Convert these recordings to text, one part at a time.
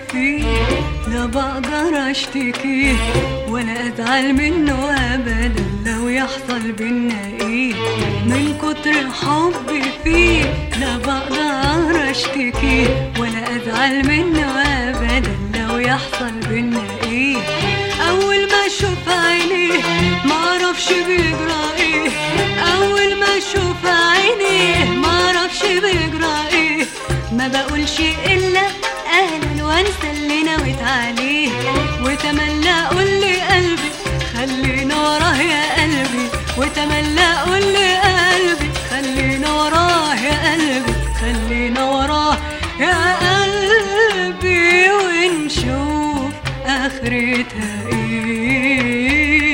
فيه لا بقدر اشتكيه ولا ازعل منه ابدا لو يحصل بينا ايه من كتر حبي فيه لا بقدر اشتكيه ولا ازعل منه ابدا لو يحصل بينا ايه اول ما اشوف عينيه معرفش بيجرى ايه اول ما اشوف عينيه معرفش بيجرى ايه ما بقولش الا اهلا وانسى اللي نويت عليه وتملى اقول لي قلبي خلينا وراه يا قلبي وتملى اقول لي قلبي خلينا وراه يا قلبي خلينا وراه يا قلبي ونشوف اخرتها ايه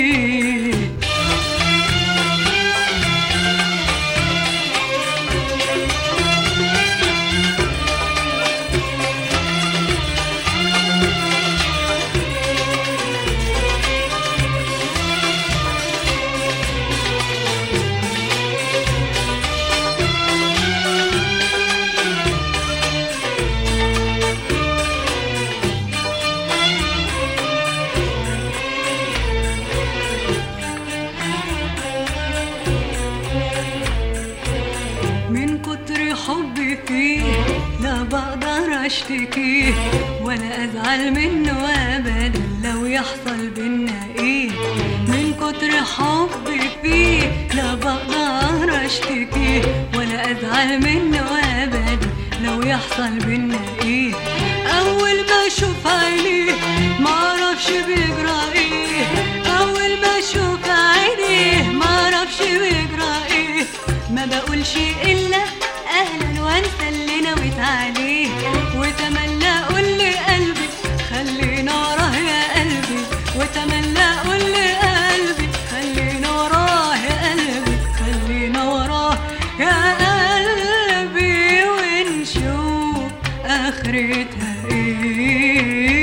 من كتر حبي فيه لا بقدر اشتكيه ولا ازعل منه ابدا لو يحصل بينا ايه من كتر حبي فيه لا بقدر اشتكيه ولا ازعل منه ابدا لو يحصل بينا ايه اول ما اشوف عينيه معرفش بيجرى ايه اول ما اشوف عينيه معرفش بيجرى ايه ما بقولش الا اهلا وانسى اللي نويت عليه وتملى اقول لي قلبي خلينا وراه يا قلبي وتملى اقول لي قلبي خلينا وراه يا قلبي خلينا وراه يا قلبي ونشوف اخرتها ايه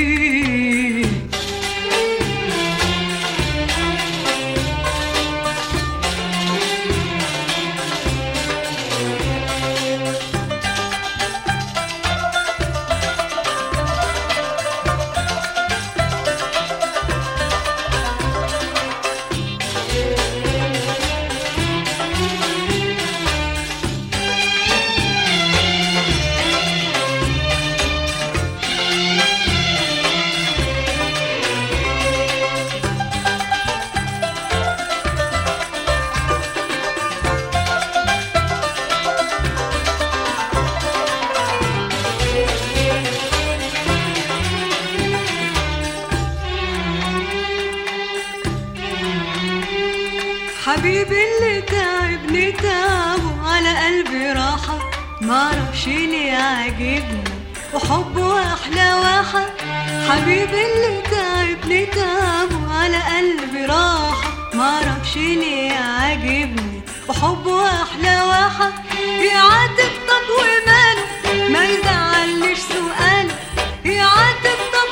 حبيبي اللي تعبني تعبه على قلبي راحة معرفش ليه عاجبني وحبه أحلى واحة حبيبي اللي تعبني تعبه على قلبي راحة معرفش ليه عاجبني وحبه أحلى واحة يعاتب طب وماله ما يزعلش سؤاله يعاتب طب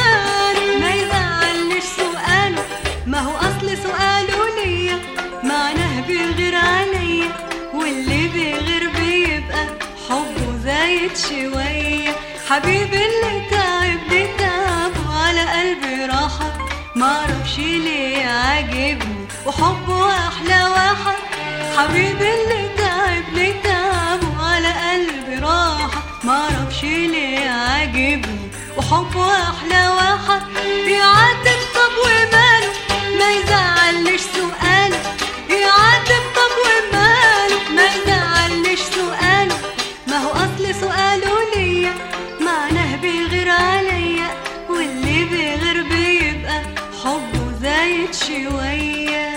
وماله ما يزعلش سؤاله ما هو أصل سؤاله ليا معناه بيغير عليا واللي بيغير بيبقى حبه زايد شوية حبيبي اللي تعبني تعبه على قلبي راحة معرفش ليه عاجبني وحبه أحلى واحة حبيبي اللي تعبني تعبه على قلبي راحة معرفش ليه عاجبني وحبه أحلى واحة يعاتب طب وماله ما يزعلش سؤاله يعاتب طب وماله ما يزعلش سؤاله ما هو أصل سؤاله ليا معناه بيغير عليا واللي بيغير بيبقى حبه زايد شوية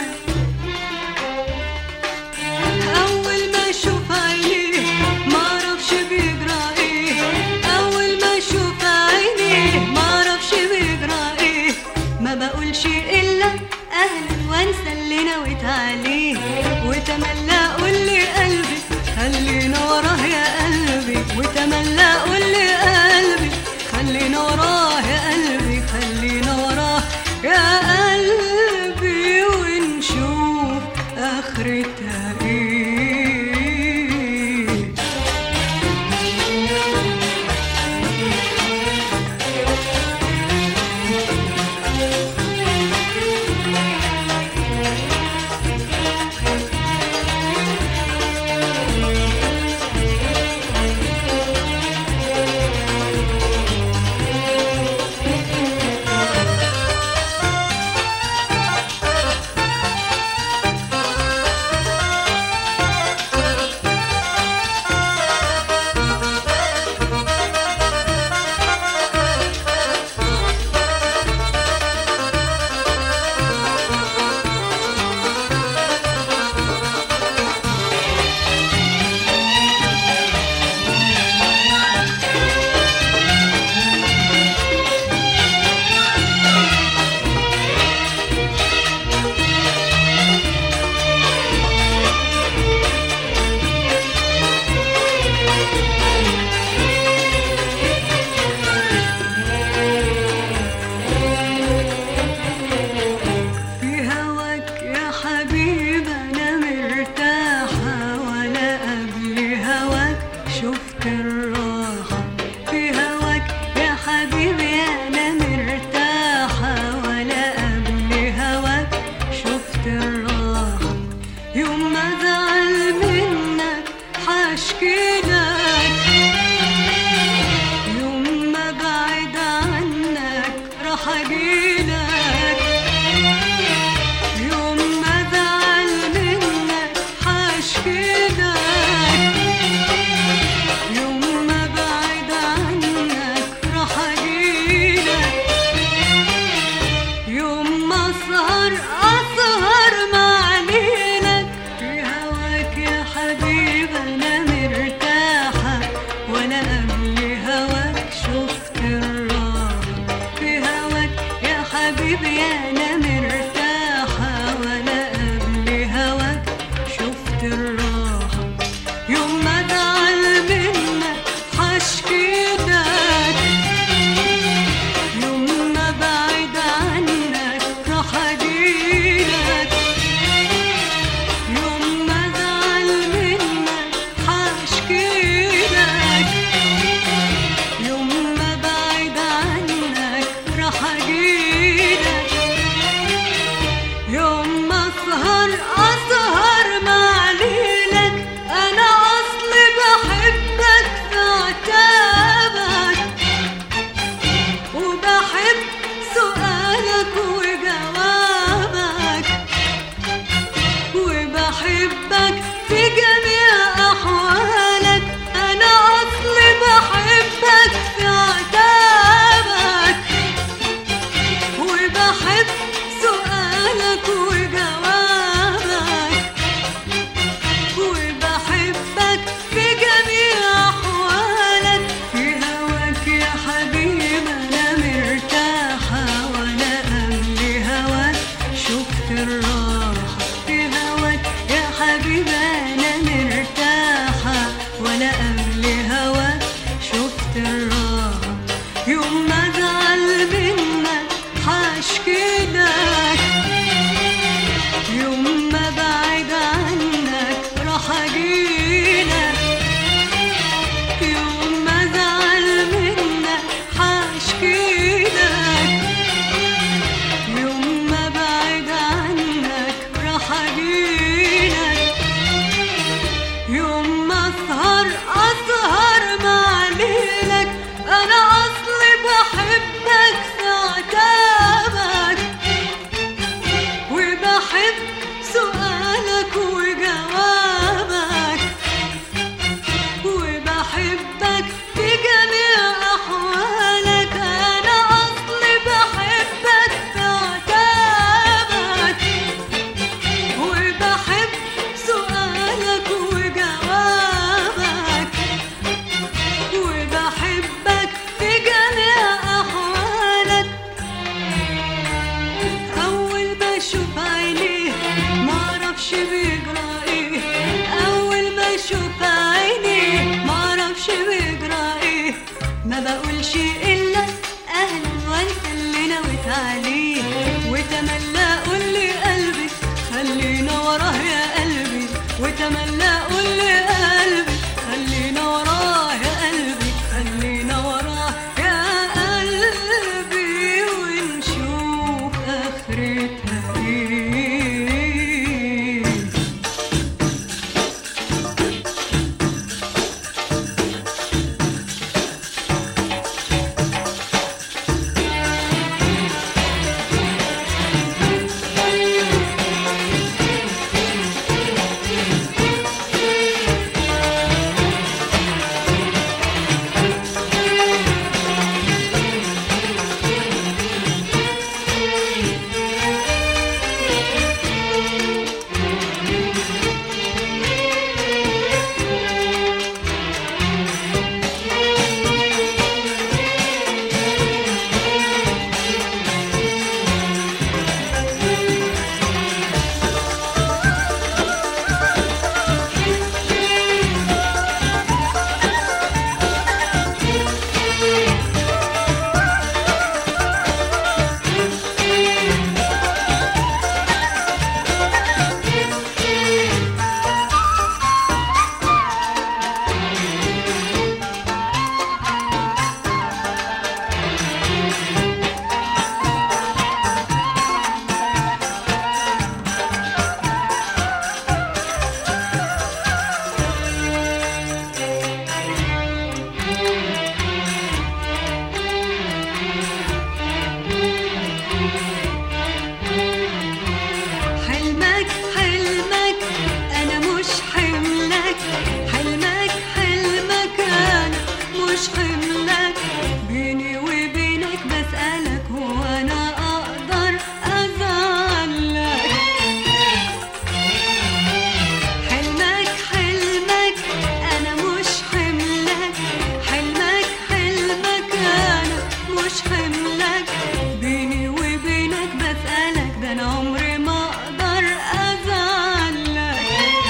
أول ما أشوف عينيه معرفش بيجرى إيه أول ما أشوف عينيه معرفش بيجرى إيه ما بقولش إلا أهلا وأنسى اللي نويت عليه وتملى أقول لي قلبي خلينا وراه يا قلبي وتملى أقول لي قلبي خلينا وراه يا قلبي خلينا وراه يا قلبي ونشوف آخرتها إيه بقولش الا اهلا وانسى اللي نويت عليه وتملى قول لي قلبي خلينا وراه يا قلبي وتملى قول لي قلبي خلينا وراه يا قلبي خلينا وراه يا قلبي ونشوف اخرتها ايه حلمك حلمك انا مش حملك حلمك حلمك انا مش حملك بيني وبينك بسألك هو انا اقدر ازعلك حلمك حلمك انا مش حملك حلمك حلمك انا مش حملك بيني وبينك بسألك ده انا عمري ما اقدر ازعلك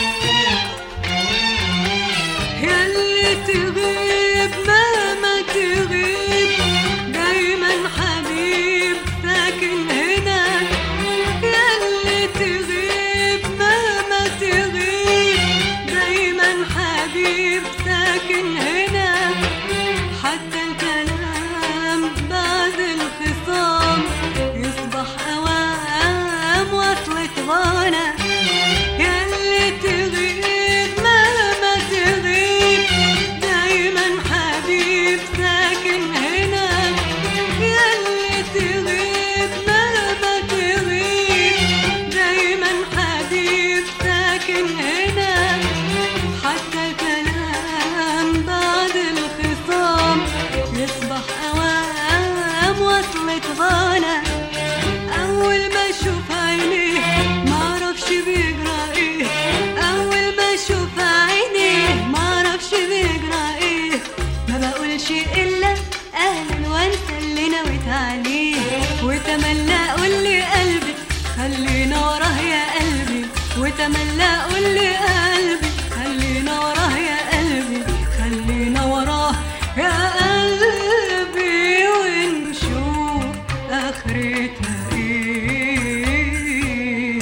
ياللي تغيب مهما تغيب دايما حبيب ساكن هنا ياللي تغيب مهما تغيب دايما حبيب ساكن هنا حتى الكلام بعد الخصام يصبح أوام وصلة غنى ياللي تغيب مهما تغيب دايما حبيب ساكن هنا ياللي تغيب مهما تغيب دايما حبيب ساكن هنا حتى الكلام بعد الخصام يصبح أوام وصلة غنى أول ما أشوف عينيه معرفش بيجرى إيه أول ما أشوف عينيه معرفش بيجرى إيه ما بقولش إلا أهلا وأنسى اللي نويت عليه وتملى قول لي قلبي خلينا وراه يا قلبي وتملى قول لي قلبي خلينا وراه يا قلبي خلينا وراه يا قلبي ونشوف آخرتها إيه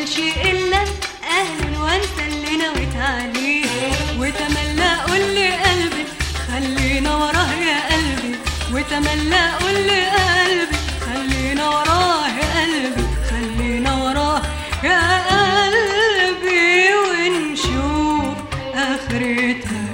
اقولش الا اهلا وانسى اللي نويت عليه وتملى اقول لقلبي خلينا وراه يا قلبي وتملى اقول لقلبي خلينا وراه يا قلبي خلينا وراه يا قلبي ونشوف اخرتها